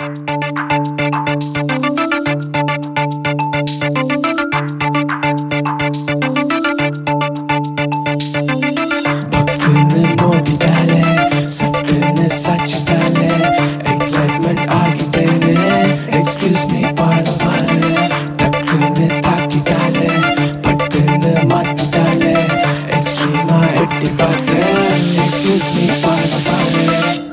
பக்குன்னு மோதிட்டாலே சட்டுன்னு சாச்சிட்டாலே எக்ஸைட்மெண்ட் ஆகிட்டேனே எக்ஸ்கியூஸ் மீ பாட பாரு டக்குன்னு தாக்கிட்டாலே பட்டுன்னு மாத்திட்டாலே எக்ஸ்ட்ரீமா எட்டி பார்த்தேன் எக்ஸ்கியூஸ் மீ பாட பாரு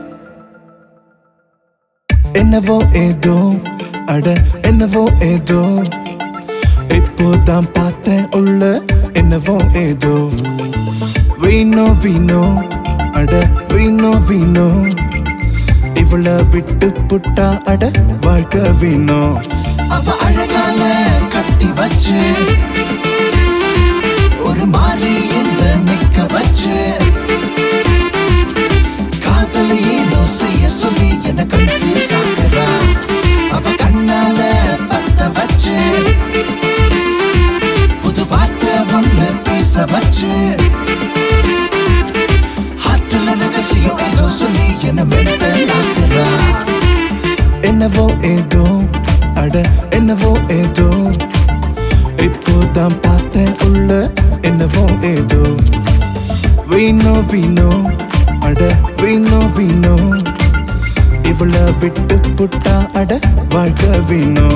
என்னவோ ஏதோ அட என்னவோ ஏதோ இப்போதான் பார்த்தேன் உள்ள என்னவோ ஏதோ வீணோ வீணோ அட வீணோ வீணோ இவள விட்டு புட்டா அட வாழ்க்கை வீணோ அவ அழகால கட்டி வச்சு ஒரு மாதிரி என்ன நிக்க வச்சு காதல் ஏனோ செய்ய சொல்லி என்ன கன்ஃபியூஸ் ஆகுறா அவ கண்ணால பத்த வச்சு புது வார்த்தை ஒண்ணு பேச வச்சு ஹார்ட்ல ரகசியம் ஏதோ சொல்லி என்ன மென்டல் ஆக்குறா என்னவோ ஏதோ அட என்னவோ ஏதோ இப்போதான் பார்த்தேன் உள்ள என்னவோ ஏதோ வீணோ வீணோ அட வீணோ வீணோ இவள விட்டு புட்டா அட வாழ்க்கை வீணோ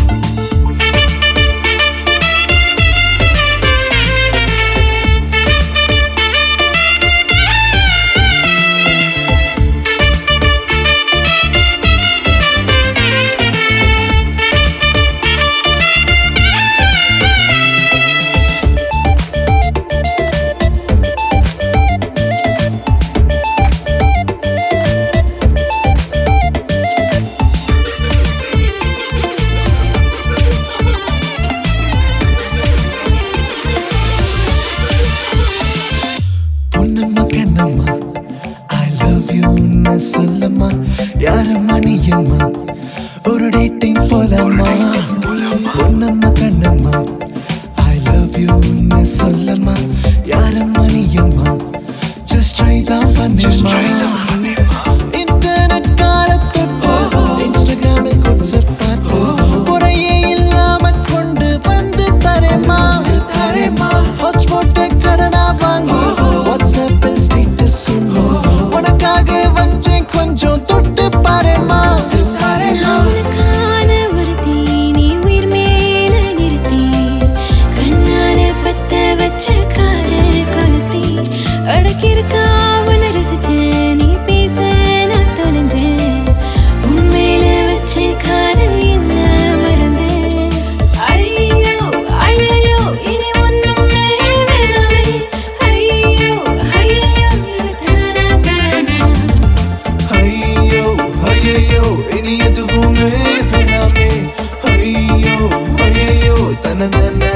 பொன்னம்மா கண்ணம்மா ஐ லவ் யூன்னு சொல்லம்மா யாரம்மா நீயம்மா ஒரு டேட்டிங் போலம்மா பொன்னம்மா கண்ணம்மா ஐ லவ் யூன்னு சொல்லம்மா யாரம்மா நீயம்மா ஜஸ்ட் ட்ரை தான் பண்ணுமா இன்டர்நெட் காலத்தொட்டு இன்ஸ்டாகிராமில் கொஞ்சம் பார்த்து குறையே இல்லாம கொண்டு வந்து தரேமா தரேமா ஹாட்ஸ்பாட்டை கடனா வாங்கி வாட்ஸ்அப்பில் ஸ்டேட்டஸ் சொல்லு உனக்காக வச்சேன் கொஞ்சம் தொட்டு பாருமா தரேமா உனக்கான ஒருத்தி நீ உயிர் மேல நிறுத்தி கண்ணால பத்த வச்ச காதல் கொளுத்தி அடக்கிருக்கா உன்னை ரசிச்சேன் நீ பேச நான் தொலைஞ்சேன் உன் மேல வச்ச காதல் என்ன மறந்தேன் ஐயோ ஐயோ இனி ஒண்ணுமே வேணாமே ஐயோ ஐயோ இது தானா தானா ஐயோ ஐயோ இனி எதுவுமே வேணாமே ஐயோ ஐயோ தன